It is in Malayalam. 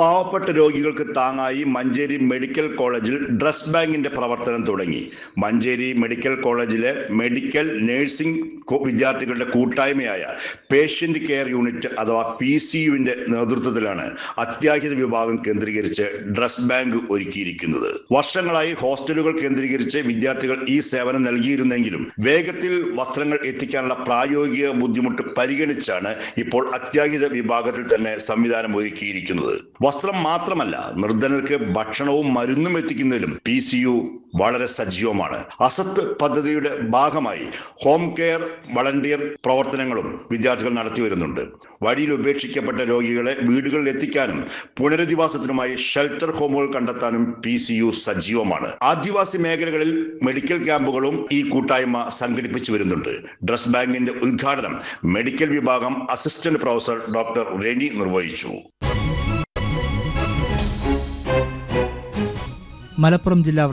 പാവപ്പെട്ട രോഗികൾക്ക് താങ്ങായി മഞ്ചേരി മെഡിക്കൽ കോളേജിൽ ഡ്രസ് ബാങ്കിന്റെ പ്രവർത്തനം തുടങ്ങി മഞ്ചേരി മെഡിക്കൽ കോളേജിലെ മെഡിക്കൽ നഴ്സിംഗ് കോ- വിദ്യാർത്ഥികളുടെ കൂട്ടായ്മയായ പേഷ്യന്റ് കെയർ യൂണിറ്റ് അഥവാ പി സി യുവിന്റെ നേതൃത്വത്തിലാണ് അത്യാഹിത വിഭാഗം കേന്ദ്രീകരിച്ച് ഡ്രസ് ബാങ്ക് ഒരുക്കിയിരിക്കുന്നത് വർഷങ്ങളായി ഹോസ്റ്റലുകൾ കേന്ദ്രീകരിച്ച് വിദ്യാർത്ഥികൾ ഈ സേവനം നൽകിയിരുന്നെങ്കിലും വേഗത്തിൽ വസ്ത്രങ്ങൾ എത്തിക്കാനുള്ള പ്രായോഗിക ബുദ്ധിമുട്ട് പരിഗണിച്ചാണ് ഇപ്പോൾ അത്യാഹിത വിഭാഗത്തിൽ തന്നെ സംവിധാനം ഒരുക്കിയിരിക്കുന്നത് വസ്ത്രം മാത്രമല്ല നിർധനർക്ക് ഭക്ഷണവും മരുന്നും എത്തിക്കുന്നതിലും പി സി യു വളരെ സജീവമാണ് അസത്ത് പദ്ധതിയുടെ ഭാഗമായി ഹോം കെയർ വളണ്ടിയർ പ്രവർത്തനങ്ങളും വിദ്യാർത്ഥികൾ നടത്തി വരുന്നുണ്ട് വഴിയിൽ ഉപേക്ഷിക്കപ്പെട്ട രോഗികളെ വീടുകളിൽ എത്തിക്കാനും പുനരധിവാസത്തിനുമായി ഷെൽട്ടർ ഹോമുകൾ കണ്ടെത്താനും പി സി യു സജീവമാണ് ആദിവാസി മേഖലകളിൽ മെഡിക്കൽ ക്യാമ്പുകളും ഈ കൂട്ടായ്മ സംഘടിപ്പിച്ചു വരുന്നുണ്ട് ഡ്രസ് ബാങ്കിന്റെ ഉദ്ഘാടനം മെഡിക്കൽ വിഭാഗം അസിസ്റ്റന്റ് പ്രൊഫസർ ഡോക്ടർ റെനി നിർവഹിച്ചു മലപ്പുറം ജില്ലാ